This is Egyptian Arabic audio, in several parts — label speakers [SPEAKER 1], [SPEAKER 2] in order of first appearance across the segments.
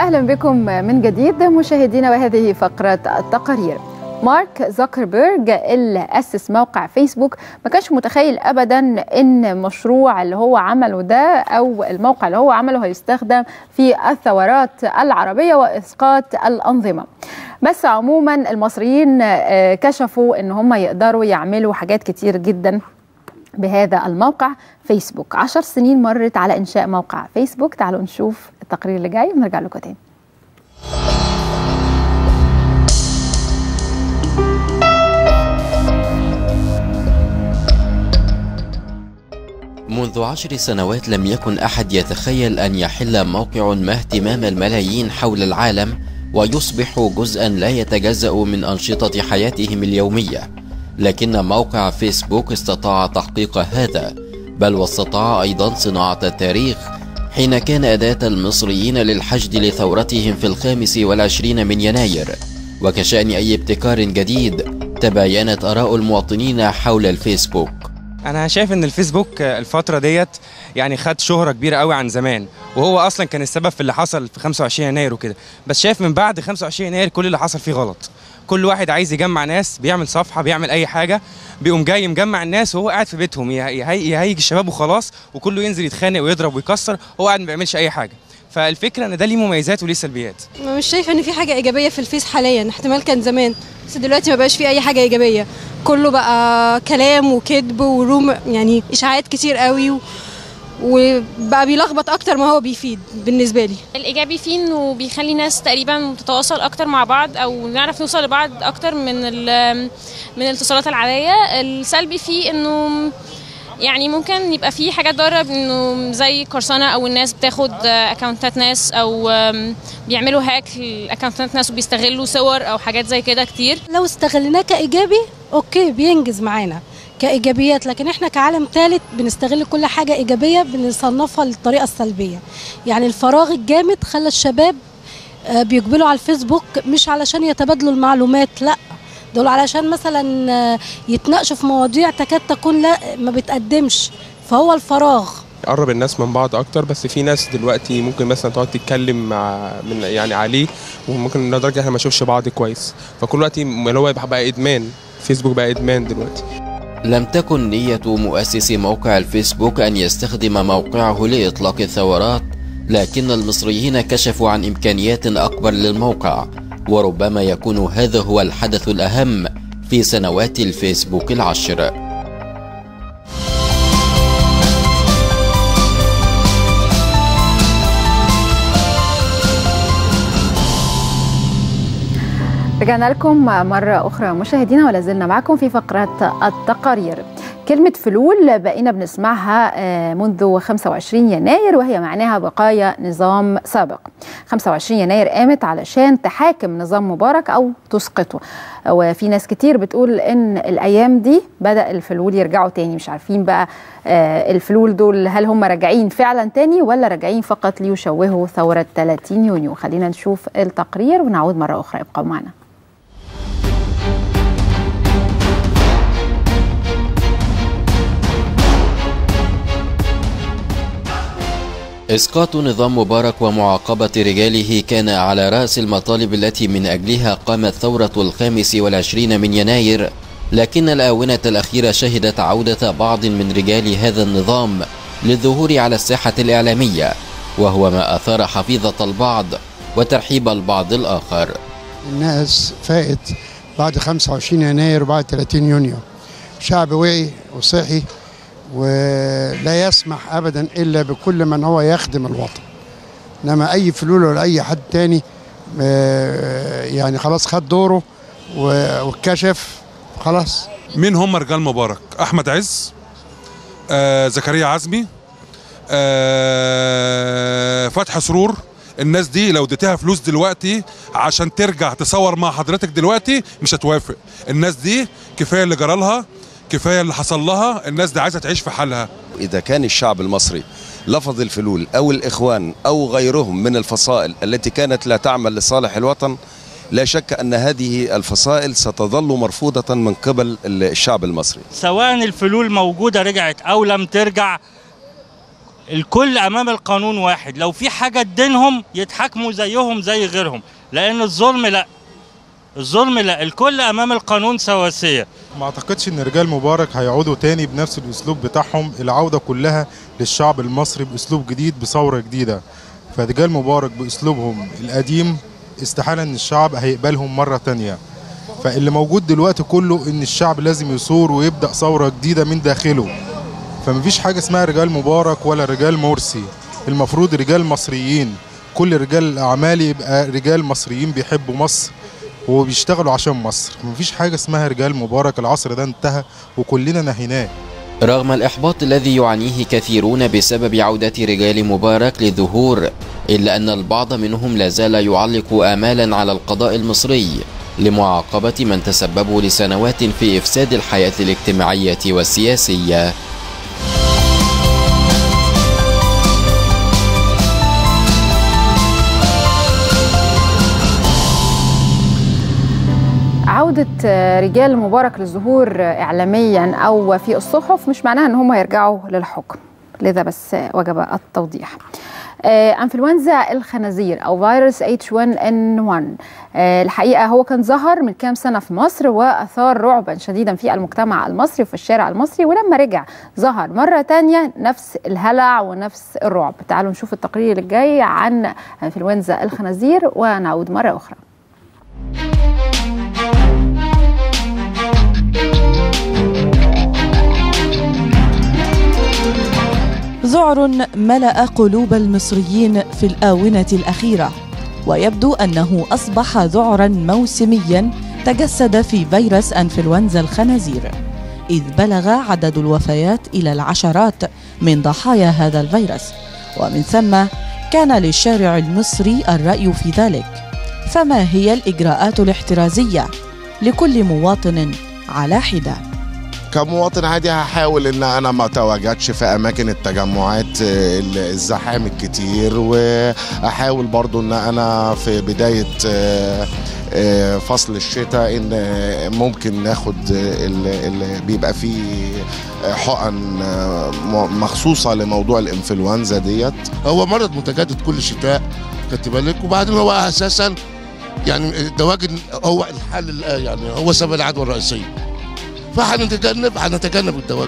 [SPEAKER 1] اهلا بكم من جديد مشاهدينا وهذه فقره التقارير مارك زوكربيرج اللي اسس موقع فيسبوك ما كانش متخيل ابدا ان المشروع اللي هو عمله ده او الموقع اللي هو عمله هيستخدم في الثورات العربيه واسقاط الانظمه بس عموما المصريين كشفوا ان هم يقدروا يعملوا حاجات كتير جدا بهذا الموقع فيسبوك عشر سنين مرت على إنشاء موقع فيسبوك تعالوا نشوف التقرير اللي جاي ونرجع لكم تاني
[SPEAKER 2] منذ عشر سنوات لم يكن أحد يتخيل أن يحل موقع ما اهتمام الملايين حول العالم ويصبح جزءا لا يتجزأ من أنشطة حياتهم اليومية لكن موقع فيسبوك استطاع تحقيق هذا بل واستطاع أيضا صناعة التاريخ حين كان أداة المصريين للحشد لثورتهم في الخامس والعشرين من يناير وكشأن أي ابتكار جديد تباينت آراء المواطنين حول الفيسبوك
[SPEAKER 3] انا شايف ان الفيسبوك الفتره ديت يعني خد شهره كبيره قوي عن زمان وهو اصلا كان السبب في اللي حصل في 25 يناير وكده بس شايف من بعد 25 يناير كل اللي حصل فيه غلط كل واحد عايز يجمع ناس بيعمل صفحه بيعمل اي حاجه بيقوم جاي مجمع الناس وهو قاعد في بيتهم يهيج الشباب وخلاص وكله ينزل يتخانق ويضرب ويكسر هو قاعد ما بيعملش اي حاجه فالفكره ان ده ليه مميزات وليه سلبيات
[SPEAKER 4] مش شايفه ان في حاجه ايجابيه في الفيس حاليا احتمال كان زمان بس دلوقتي ما بقاش في اي حاجه ايجابيه كله بقى كلام وكذب وروم يعني اشاعات كتير قوي و... وبقى بيلخبط اكتر ما هو بيفيد بالنسبه لي
[SPEAKER 5] الايجابي فيه انه بيخلي ناس تقريبا تتواصل اكتر مع بعض او نعرف نوصل لبعض اكتر من من الاتصالات العاديه السلبي فيه انه يعني ممكن يبقى في حاجات ضاره انه زي قرصنه او الناس بتاخد اكونتات ناس او بيعملوا هاك لاكونتات ناس وبيستغلوا صور او حاجات زي كده كتير
[SPEAKER 6] لو استغلناه كايجابي اوكي بينجز معانا كايجابيات لكن احنا كعالم ثالث بنستغل كل حاجه ايجابيه بنصنفها للطريقه السلبيه يعني الفراغ الجامد خلى الشباب بيقبلوا على الفيسبوك مش علشان يتبادلوا المعلومات لا دول علشان مثلا يتناقشوا في مواضيع تكاد تكون لا ما بتقدمش فهو الفراغ
[SPEAKER 7] قرب الناس من بعض اكتر بس في ناس دلوقتي ممكن مثلا تقعد تتكلم مع من يعني عليه وممكن لدرجه احنا ما نشوفش بعض كويس فكل وقت اللي هو بقى ادمان فيسبوك بقى ادمان دلوقتي
[SPEAKER 2] لم تكن نية مؤسس موقع الفيسبوك أن يستخدم موقعه لإطلاق الثورات لكن المصريين كشفوا عن إمكانيات أكبر للموقع وربما يكون هذا هو الحدث الأهم في سنوات الفيسبوك العشر
[SPEAKER 1] رجعنا لكم مرة أخرى مشاهدينا ولا زلنا معكم في فقرة التقارير كلمة فلول بقينا بنسمعها منذ 25 يناير وهي معناها بقايا نظام سابق 25 يناير قامت علشان تحاكم نظام مبارك أو تسقطه وفي ناس كتير بتقول إن الأيام دي بدأ الفلول يرجعوا تاني مش عارفين بقى الفلول دول هل هم راجعين فعلا تاني ولا راجعين فقط ليشوهوا ثورة 30 يونيو خلينا نشوف التقرير ونعود مرة أخرى ابقوا معنا
[SPEAKER 2] إسقاط نظام مبارك ومعاقبة رجاله كان على رأس المطالب التي من أجلها قامت ثورة الخامس والعشرين من يناير لكن الآونة الأخيرة شهدت عودة بعض من رجال هذا النظام للظهور على الساحة الإعلامية وهو ما أثار حفيظة البعض وترحيب البعض الآخر
[SPEAKER 8] الناس فائت بعد 25 يناير وبعد 30 يونيو شعب وعي وصحي ولا يسمح ابدا الا بكل من هو يخدم الوطن انما اي فلول ولا اي حد تاني يعني خلاص خد دوره واتكشف خلاص
[SPEAKER 9] مين هم رجال مبارك احمد عز آه زكريا عزمي آه فتحي سرور الناس دي لو اديتها فلوس دلوقتي عشان ترجع تصور مع حضرتك دلوقتي مش هتوافق الناس دي كفايه اللي جرالها كفايه اللي حصل لها الناس دي عايزه تعيش في حالها
[SPEAKER 10] اذا كان الشعب المصري لفظ الفلول او الاخوان او غيرهم من الفصائل التي كانت لا تعمل لصالح الوطن لا شك ان هذه الفصائل ستظل مرفوضه من قبل الشعب المصري
[SPEAKER 11] سواء الفلول موجوده رجعت او لم ترجع الكل امام القانون واحد لو في حاجه تدينهم يتحاكموا زيهم زي غيرهم لان الظلم لا الظلم لا الكل امام القانون سواسيه
[SPEAKER 12] ما اعتقدش ان رجال مبارك هيعودوا تاني بنفس الاسلوب بتاعهم العوده كلها للشعب المصري باسلوب جديد بثوره جديده فرجال مبارك باسلوبهم القديم استحاله ان الشعب هيقبلهم مره تانية فاللي موجود دلوقتي كله ان الشعب لازم يثور ويبدا ثوره جديده من داخله فمفيش حاجه اسمها رجال مبارك ولا رجال مرسي المفروض رجال مصريين كل رجال الاعمال يبقى رجال مصريين بيحبوا مصر وبيشتغلوا عشان مصر مفيش حاجه اسمها رجال مبارك العصر ده انتهى وكلنا نهيناه
[SPEAKER 2] رغم الإحباط الذي يعانيه كثيرون بسبب عودة رجال مبارك للظهور إلا أن البعض منهم لا زال يعلق آمالا على القضاء المصري لمعاقبة من تسببوا لسنوات في إفساد الحياة الاجتماعية والسياسية
[SPEAKER 1] عودة رجال مبارك للظهور إعلاميا أو في الصحف مش معناها أن هم يرجعوا للحكم لذا بس وجب التوضيح انفلونزا الخنازير او فيروس H1N1 الحقيقه هو كان ظهر من كام سنه في مصر واثار رعبا شديدا في المجتمع المصري وفي الشارع المصري ولما رجع ظهر مره تانية نفس الهلع ونفس الرعب تعالوا نشوف التقرير الجاي عن انفلونزا الخنازير ونعود مره اخرى
[SPEAKER 13] ذعر ملأ قلوب المصريين في الآونة الأخيرة ويبدو أنه أصبح ذعرا موسميا تجسد في فيروس أنفلونزا الخنازير إذ بلغ عدد الوفيات إلى العشرات من ضحايا هذا الفيروس ومن ثم كان للشارع المصري الرأي في ذلك فما هي الإجراءات الاحترازية لكل مواطن على حده
[SPEAKER 14] كمواطن عادي هحاول ان انا ما اتواجدش في اماكن التجمعات الزحام الكتير واحاول برضو ان انا في بدايه فصل الشتاء ان ممكن ناخد اللي بيبقى فيه حقن مخصوصه لموضوع الانفلونزا ديت
[SPEAKER 15] هو مرض متجدد كل شتاء خدت بالك وبعدين هو اساسا يعني التواجد هو الحل يعني هو سبب العدوى الرئيسيه فهنتجنب هنتجنب التواجد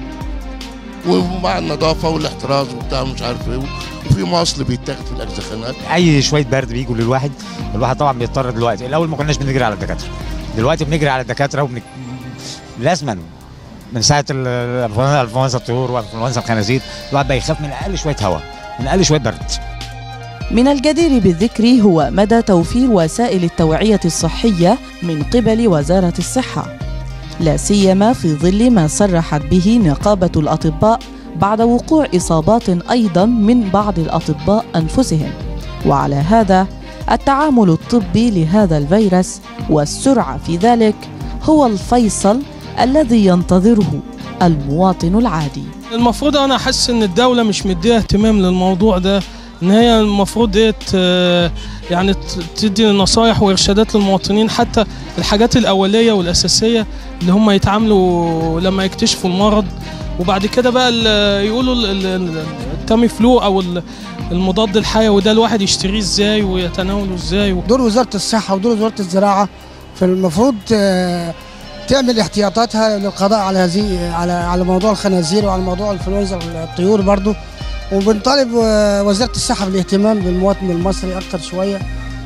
[SPEAKER 15] ومع النظافه والاحتراز وبتاع مش عارف ايه وفي مصل بيتاخد في الاجزخانات
[SPEAKER 16] اي شويه برد بيجوا للواحد الواحد طبعا بيضطر دلوقتي الاول ما كناش بنجري على الدكاتره دلوقتي بنجري على الدكاتره وبن... لازما من ساعه الانفلونزا الطيور وانفلونزا الخنازير الواحد بقى يخاف من اقل شويه هواء من اقل شويه برد
[SPEAKER 13] من الجدير بالذكر هو مدى توفير وسائل التوعيه الصحيه من قبل وزاره الصحه لا سيما في ظل ما صرحت به نقابه الاطباء بعد وقوع اصابات ايضا من بعض الاطباء انفسهم وعلى هذا التعامل الطبي لهذا الفيروس والسرعه في ذلك هو الفيصل الذي ينتظره المواطن العادي
[SPEAKER 17] المفروض انا احس ان الدوله مش مديها اهتمام للموضوع ده ان هي المفروض ديت يعني تدي نصايح وارشادات للمواطنين حتى الحاجات الاوليه والاساسيه اللي هم يتعاملوا لما يكتشفوا المرض وبعد كده بقى يقولوا التامي فلو او المضاد الحيوي ده الواحد يشتريه ازاي ويتناوله ازاي
[SPEAKER 18] دور وزاره الصحه ودور وزاره الزراعه فالمفروض تعمل احتياطاتها للقضاء على هذه على على موضوع الخنازير وعلى موضوع انفلونزا الطيور برضو وبنطالب وزاره الصحه بالاهتمام بالمواطن المصري اكتر شويه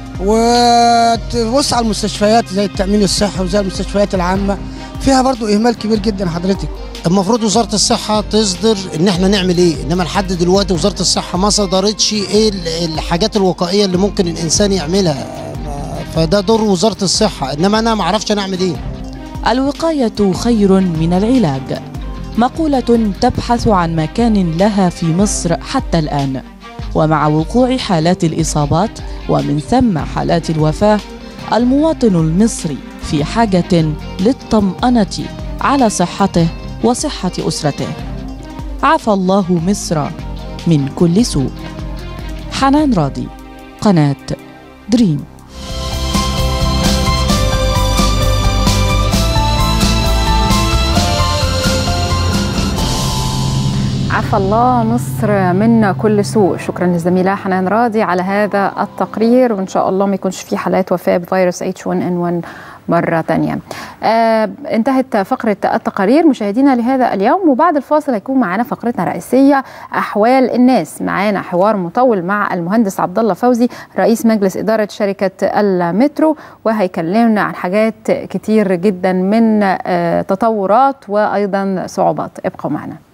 [SPEAKER 18] وتبص على المستشفيات زي التامين الصحي وزي المستشفيات العامه فيها برضو اهمال كبير جدا حضرتك
[SPEAKER 19] المفروض وزاره الصحه تصدر ان احنا نعمل ايه انما لحد دلوقتي وزاره الصحه ما صدرتش ايه الحاجات الوقائيه اللي ممكن الانسان يعملها فده دور وزاره الصحه انما انا ما اعرفش انا اعمل ايه
[SPEAKER 13] الوقايه خير من العلاج مقوله تبحث عن مكان لها في مصر حتى الان ومع وقوع حالات الاصابات ومن ثم حالات الوفاه المواطن المصري في حاجه للطمانه على صحته وصحه اسرته عفى الله مصر من كل سوء حنان راضي قناه دريم
[SPEAKER 1] عفى عافى الله مصر من كل سوء شكرا للزميلة حنان راضي على هذا التقرير وإن شاء الله ما يكونش في حالات وفاة بفيروس H1N1 مرة تانية آه انتهت فقرة التقارير مشاهدينا لهذا اليوم وبعد الفاصل هيكون معنا فقرتنا الرئيسية أحوال الناس معانا حوار مطول مع المهندس عبد الله فوزي رئيس مجلس إدارة شركة المترو وهيكلمنا عن حاجات كتير جدا من آه تطورات وأيضا صعوبات ابقوا معنا